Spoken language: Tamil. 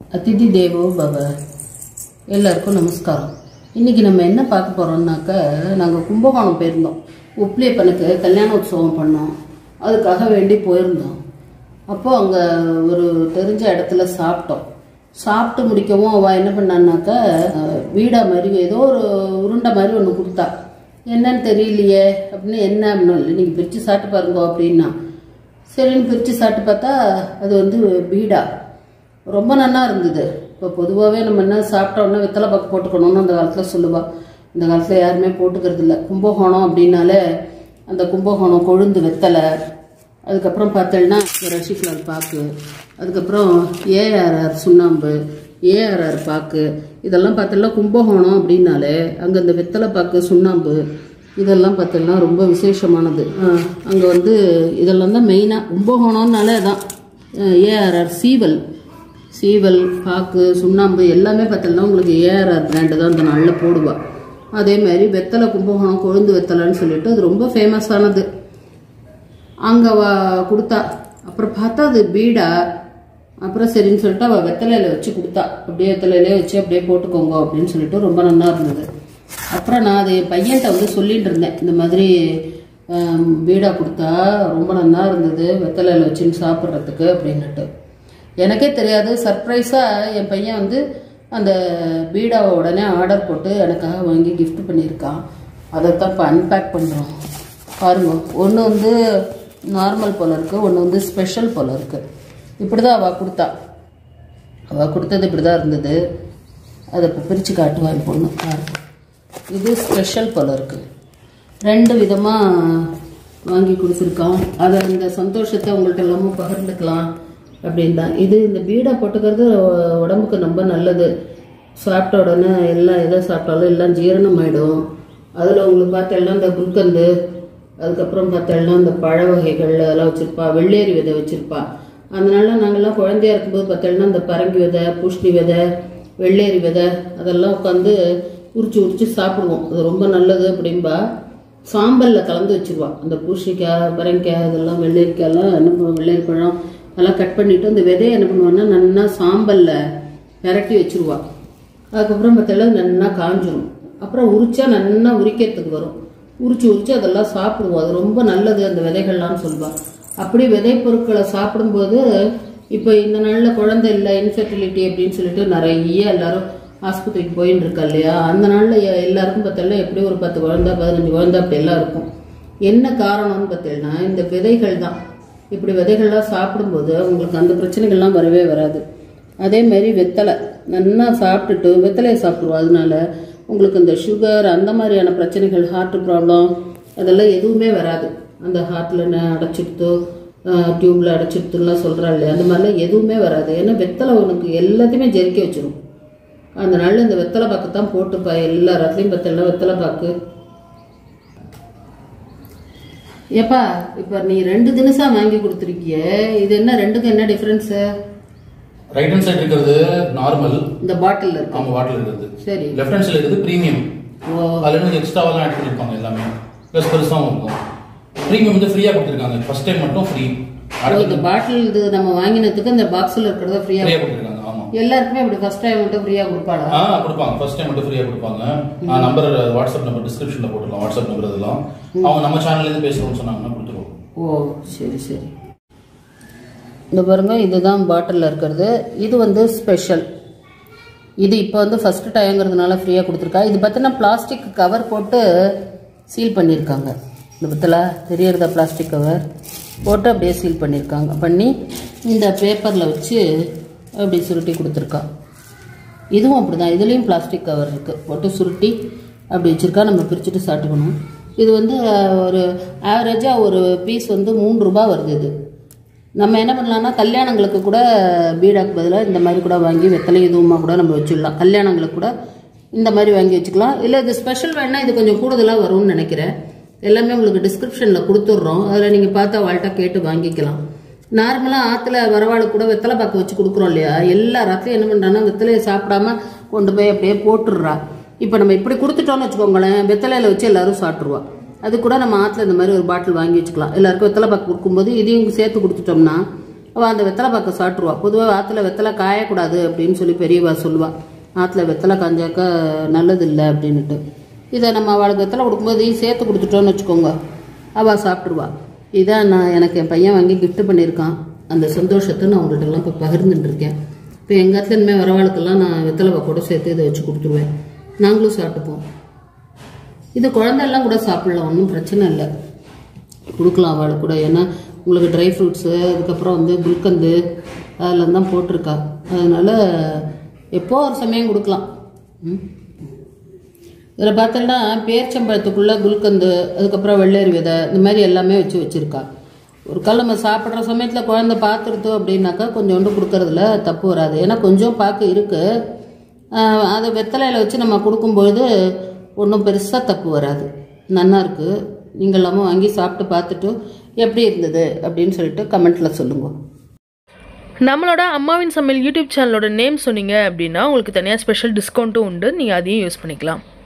அதிதி தேவோ பவ எல்லாருக்கும் நமஸ்காரம் இன்னைக்கு நம்ம என்ன பார்க்க போறோம்னாக்க நாங்கள் கும்பகோணம் போயிருந்தோம் உப்ளியப்பனுக்கு கல்யாண உற்சவம் பண்ணோம் அதுக்காக வேண்டி போயிருந்தோம் அப்போ அங்கே ஒரு தெரிஞ்ச இடத்துல சாப்பிட்டோம் சாப்பிட்டு முடிக்கவும் அவள் என்ன பண்ணான்னாக்கா அஹ், வீடா மாதிரி ஏதோ ஒரு உருண்டை மாதிரி ஒன்று கொடுத்தா என்னன்னு தெரியலையே அப்படின்னு என்ன அப்படின்னு நீங்கள் பிரித்து சாப்பிட்டு பாருங்க அப்படின்னா சரின்னு பிரித்து சாப்பிட்டு பார்த்தா அது வந்து பீடா ரொம்ப நல்லா இருந்தது இப்போ பொதுவாகவே நம்ம என்ன சாப்பிட்ட உடனே வெத்தலை பாக்கு போட்டுக்கணும்னு அந்த காலத்தில் சொல்லுவா இந்த காலத்தில் யாருமே போட்டுக்கிறது இல்லை கும்பகோணம் அப்படின்னாலே அந்த கும்பகோணம் கொழுந்து வெத்தலை அதுக்கப்புறம் பார்த்தோம்னா ரஷிஃப்லால் பாக்கு அதுக்கப்புறம் ஏஆர்ஆர் சுண்ணாம்பு ஏஆர்ஆர் பாக்கு இதெல்லாம் பார்த்தோம்னா கும்பகோணம் அப்படின்னாலே அங்கே இந்த வெத்தலை பாக்கு சுண்ணாம்பு இதெல்லாம் பார்த்தோம்னா ரொம்ப விசேஷமானது அங்கே வந்து இதெல்லாம் தான் மெயினாக கும்பகோணம்னாலே அதான் ஏஆர்ஆர் சீவல் சீவல் பாக்கு சுண்ணாம்பு எல்லாமே பார்த்தோம்னா உங்களுக்கு ஏஆர்ஆர் பிராண்டு தான் அந்த நாளில் போடுவா அதே மாதிரி வெத்தலை கும்பகோணம் கொழுந்து வெத்தலைன்னு சொல்லிட்டு அது ரொம்ப ஃபேமஸானது அங்கே அவ கொடுத்தா அப்புறம் பார்த்தா அது பீடா அப்புறம் சரின்னு சொல்லிட்டு அவள் வெத்தலையில வச்சு கொடுத்தா அப்படியே வெத்தலையிலே வச்சு அப்படியே போட்டுக்கோங்க அப்படின்னு சொல்லிட்டு ரொம்ப நல்லா இருந்தது அப்புறம் நான் அது என் பையன்கிட்ட வந்து சொல்லிட்டு இருந்தேன் இந்த மாதிரி ஆம், பீடா கொடுத்தா ரொம்ப நல்லா இருந்தது வெத்தலையில வச்சுன்னு சாப்பிட்றதுக்கு அப்படின்னுட்டு எனக்கே தெரியாது சர்ப்ரைஸாக என் பையன் வந்து அந்த பீடாவை உடனே ஆர்டர் போட்டு எனக்காக வாங்கி gift பண்ணியிருக்கான் அதை தான் இப்போ அன்பேக் பண்ணுறோம் பாருங்க ஒன்று வந்து நார்மல் போல இருக்குது ஒன்று வந்து ஸ்பெஷல் போல இருக்குது இப்படி தான் அவள் கொடுத்தா அவள் கொடுத்தது இப்படி தான் இருந்தது அதை இப்போ பிரித்து காட்டுவா என் பொண்ணு பாருங்க இது ஸ்பெஷல் போல இருக்குது ரெண்டு விதமாக வாங்கி கொடுத்துருக்கான் அதை அந்த சந்தோஷத்தை உங்கள்கிட்ட எல்லாமும் பகிர்ந்துக்கலாம் அப்படின்னு தான் இது இந்த பீடா போட்டுக்கிறது உ- உடம்புக்கு ரொம்ப நல்லது சாப்பிட்ட உடனே எல்லாம் எதை சாப்பிட்டாலும் எல்லாம் ஜீரணம் ஆயிடும் அதில் உங்களுக்கு பார்த்தெல்லாம் இந்த குல்கந்து அதுக்கப்புறம் பார்த்தெல்லாம் இந்த பழ வகைகள் அதெல்லாம் வச்சுருப்பா வெள்ளேரி விதை வச்சுருப்பா அதனால நாங்கள்லாம் குழந்தையா இருக்கும்போது பார்த்தோம்னா இந்த பரங்கி விதை பூஷ்ணி விதை வெள்ளேரி விதை அதெல்லாம் உட்காந்து உரிச்சு உரிச்சு சாப்பிடுவோம் அது ரொம்ப நல்லது அப்படின்பா சாம்பல்ல கலந்து வச்சிருவா அந்த பூசணிக்காய் பரங்கிக்காய் இதெல்லாம் வெள்ளரிக்காயெல்லாம் என்ன பண்ணுவோம் வெள்ளரி பழம் அதெல்லாம் கட் பண்ணிட்டு அந்த விதையை என்ன பண்ணுவான்னா நல்லா சாம்பல்ல விரட்டி வச்சிருவா அதுக்கப்புறம் பார்த்தா நல்லா காஞ்சிரும் அப்புறம் உரிச்சா நல்லா உரிக்கிறதுக்கு வரும் உரிச்சு உரிச்சு அதெல்லாம் சாப்பிடுவோம் அது ரொம்ப நல்லது அந்த விதைகள்லாம் சொல்லுவா அப்படி விதை பொருட்களை சாப்பிடும்போது இப்போ இந்த நாளில் குழந்தை இல்லை இன்ஃபெர்டிலிட்டி அப்படின்னு சொல்லிட்டு நிறைய எல்லாரும் ஆஸ்பத்திரிக்கு போயின்னு இருக்கா இல்லையா அந்த நாளில் எல்லாருக்கும் பார்த்தோம்னா எப்படி ஒரு பத்து குழந்தை பதினஞ்சு குழந்தை அப்படி எல்லாம் இருக்கும் என்ன காரணம்னு பார்த்தீங்கன்னா இந்த விதைகள் தான் இப்படி விதைகள்லாம் சாப்பிடும்போது உங்களுக்கு அந்த பிரச்சனைகள்லாம் வரவே வராது அதே மாதிரி வெத்தலை நல்லா சாப்பிட்டுட்டு வெத்தலையை சாப்பிடுவோம் அதனால உங்களுக்கு இந்த சுகர் அந்த மாதிரியான பிரச்சனைகள் ஹார்ட் ப்ராப்ளம் அதெல்லாம் எதுவுமே வராது அந்த ஹார்ட்டில் அடைச்சிடுத்து டியூப்ல அடைச்சிடுத்துலாம் சொல்கிறா இல்லையா அந்த மாதிரிலாம் எதுவுமே வராது ஏன்னா வெத்தலை உனக்கு எல்லாத்தையுமே ஜெரிக்க வச்சிடும் அந்த நாளில் இந்த வெத்தலை பாக்கு தான் போட்டுப்பா எல்லா இடத்துலையும் பார்த்தீங்கன்னா வெத்தலை பாக்கு ஏப்பா இப்போ நீ ரெண்டு தினசா வாங்கி கொடுத்துருக்கிய இது என்ன ரெண்டுக்கும் என்ன டிஃப்ரென்ஸு ரைட் ஹேண்ட் சைடு இருக்கிறது நார்மல் இந்த பாட்டில் இருக்கு அவங்க வாட்டர் இருக்கிறது சரி லெஃப்ட் ஹேண்ட் சைடு இருக்கிறது பிரீமியம் ஓ அதுல இருந்து எக்ஸ்ட்ராவெல்லாம் ஆட் பண்ணிருப்பாங்க எல்லாமே ப்ளஸ் பெருசாகவும் இருக்கும் பிரீமியம் வந்து ஃப்ரீயா கொடுத்துருக்காங்க ஃபர்ஸ்ட் டைம் மட்டும் ஃப்ரீ ஓ, இந்த பாட்டில் இது நம்ம வாங்கினதுக்கு இந்த பாக்ஸில் இருக்கிறத ஃப்ரீயா ஃப்ரீயா கொடுத்துருக்காங்க ஆமா எல்லாருக்குமே அப்படி ஃபர்ஸ்ட் டைம் மட்டும் ஃப்ரீயா கொடுப்பாளா ஆ கொடுப்பாங்க ஃபர்ஸ்ட் டைம் மட்டும் ஃப்ரீயா கொடுப்பாங்க நம்பர் வாட்ஸ்அப் நம்பர் டிஸ்கிரிப்ஷன்ல போட்டுடலாம் வாட்ஸ்அப் நம்பர் இதெல்லாம் அவங்க நம்ம சேனல்ல இருந்து பேசுறோம்னு சொன்னாங்கன்னா கொடுத்துருவோம் ஓ சரி சரி இந்த பாருங்க இதுதான் பாட்டிலில் இருக்கிறது இது வந்து ஸ்பெஷல் இது இப்போ வந்து ஃபர்ஸ்ட் டைம்ங்கிறதுனால ஃப்ரீயாக கொடுத்துருக்கா இது பார்த்தீங்கன்னா பிளாஸ்டிக் கவர் போட்டு சீல் பண்ணியிருக்காங்க இந்த பத்தில் தெரியறதா பிளாஸ்டிக் கவர் போட்டு அப்படியே சீல் பண்ணியிருக்காங்க பண்ணி இந்த பேப்பரில் வச்சு அப்படி சுருட்டி கொடுத்துருக்கா இதுவும் அப்படிதான் இதுலேயும் பிளாஸ்டிக் கவர் இருக்குது போட்டு சுருட்டி அப்படி வச்சுருக்கா நம்ம பிரிச்சுட்டு சாப்பிட்டுக்கணும் இது வந்து அஹ், ஒரு ஆவரேஜாக ஒரு பீஸ் வந்து மூணு ரூபாய் வருது இது நம்ம என்ன பண்ணலாம்னா கல்யாணங்களுக்கு கூட பீடாக்கு பதிலாக இந்த மாதிரி கூட வாங்கி வெத்தலை இதுவுமா கூட நம்ம வச்சிடலாம் கல்யாணங்களுக்கு கூட இந்த மாதிரி வாங்கி வச்சுக்கலாம் இல்லை இது ஸ்பெஷல் வேணால் இது கொஞ்சம் கூடுதலாக வரும்னு நினைக்கிறேன் எல்லாமே உங்களுக்கு டிஸ்கிரிப்ஷனில் கொடுத்துட்றோம் அதில் நீங்கள் பார்த்து அவள்கிட்ட கேட்டு வாங்கிக்கலாம் நார்மலாக ஆற்றுல வரவாளு கூட வெத்தலை பாக்கு வச்சு கொடுக்குறோம் இல்லையா எல்லா ராத்திரியும் என்ன பண்ணுறான்னா வெத்தலையை சாப்பிடாம கொண்டு போய் அப்படியே போட்டுடுறா இப்போ நம்ம இப்படி கொடுத்துட்டோம்னு வச்சுக்கோங்களேன் வெத்தலையில வச்சு எல்லாரும் சாப்பிட்ருவா அது கூட நம்ம ஆற்றுல இந்த மாதிரி ஒரு பாட்டில் வாங்கி வச்சுக்கலாம் எல்லாருக்கும் வெத்தலை பாக்கு கொடுக்கும்போது இதையும் சேர்த்து கொடுத்துட்டோம்னா அவள் அந்த வெத்தலை பாக்க சாப்பிட்ருவா பொதுவாக ஆற்றுல வெத்தலை காயக்கூடாது அப்படின்னு சொல்லி பெரியவா சொல்லுவா ஆற்றுல வெத்தலை காஞ்சாக்கா நல்லது இல்லை அப்படின்னுட்டு இதை நம்ம அவளுக்கு வெத்தலை கொடுக்கும்போது இதையும் சேர்த்து கொடுத்துட்டோன்னு வச்சுக்கோங்க அவள் சாப்பிட்ருவா இதான் நான் எனக்கு என் பையன் வாங்கி gift பண்ணியிருக்கான் அந்த சந்தோஷத்தை நான் உங்கள்கிட்டலாம் இப்போ பகிர்ந்துட்டு இருக்கேன் இப்போ எங்கள் இடத்துல இனிமேல் வரவாளுக்கெல்லாம் நான் வெத்தலை பாக்கோட சேர்த்து இதை வச்சு கொடுத்துருவேன் நாங்களும் சாப்பிட்டுப்போம் இது குழந்தையெல்லாம் கூட சாப்பிடலாம் ஒன்றும் பிரச்சனை இல்லை கொடுக்கலாம் அவளுக்கு கூட ஏன்னா உங்களுக்கு ட்ரை ஃப்ரூட்ஸு அதுக்கப்புறம் வந்து குல்கந்து அதெல்லாம் தான் போட்டிருக்கா அதனால எப்போ ஒரு சமயம் கொடுக்கலாம் ம் இதில் பார்த்தோன்னா பேர்ச்சம்பழத்துக்குள்ளே குல்கந்து அதுக்கப்புறம் வெள்ளரி விதை இந்த மாதிரி எல்லாமே வச்சு வச்சுருக்கா ஒரு கால் நம்ம சாப்பிட்ற சமயத்தில் குழந்தை பார்த்துருத்தோம் அப்படின்னாக்கா கொஞ்சோண்டு கொடுக்கறதுல தப்பு வராது ஏன்னா கொஞ்சம் பார்க்க இருக்குது அதை வெத்தலையில் வச்சு நம்ம கொடுக்கும்பொழுது ஒன்றும் பெருசாக தப்பு வராது நன்னா இருக்குது நீங்கள் எல்லாமும் வாங்கி சாப்பிட்டு பார்த்துட்டு எப்படி இருந்தது அப்படின்னு சொல்லிட்டு கமெண்ட்டில் சொல்லுங்கள் நம்மளோட அம்மாவின் சமையல் யூடியூப் சேனலோட நேம் சொன்னீங்க அப்படின்னா உங்களுக்கு தனியாக ஸ்பெஷல் டிஸ்கவுண்ட்டும் உண்டு நீங்கள் அதையும் யூஸ் பண்ணிக்கலாம்